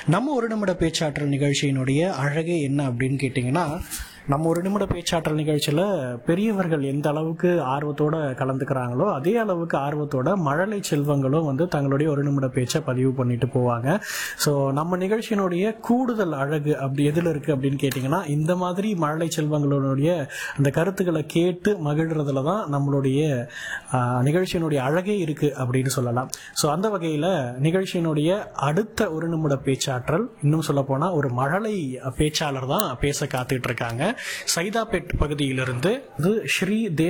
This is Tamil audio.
நம்ம ஒரு நிமிட பேச்சாற்றல் நிகழ்ச்சியினுடைய அழகே என்ன அப்படின்னு கேட்டிங்கன்னா நம்ம ஒரு நிமிட பேச்சாற்றல் நிகழ்ச்சியில் பெரியவர்கள் எந்த அளவுக்கு ஆர்வத்தோட கலந்துக்கிறாங்களோ அதே அளவுக்கு ஆர்வத்தோட மழலை செல்வங்களும் வந்து தங்களுடைய ஒரு நிமிட பேச்சை பதிவு பண்ணிட்டு போவாங்க ஸோ நம்ம நிகழ்ச்சியினுடைய கூடுதல் அழகு அப்படி எதில் இருக்குது அப்படின்னு கேட்டிங்கன்னா இந்த மாதிரி மழலை செல்வங்களுடைய அந்த கருத்துக்களை கேட்டு மகிழ்றதுல தான் நம்மளுடைய ஆஹ், நிகழ்ச்சியினுடைய அழகே இருக்குது அப்படின்னு சொல்லலாம் ஸோ அந்த வகையில் நிகழ்ச்சியினுடைய அடுத்த ஒரு நிமிட பேச்சாற்றல் இன்னும் சொல்ல போனால் ஒரு மழலை பேச்சாளர் தான் பேச காத்துட்டு இருக்காங்க சைதாப்பேட் பகுதியிலிருந்து இது ஸ்ரீ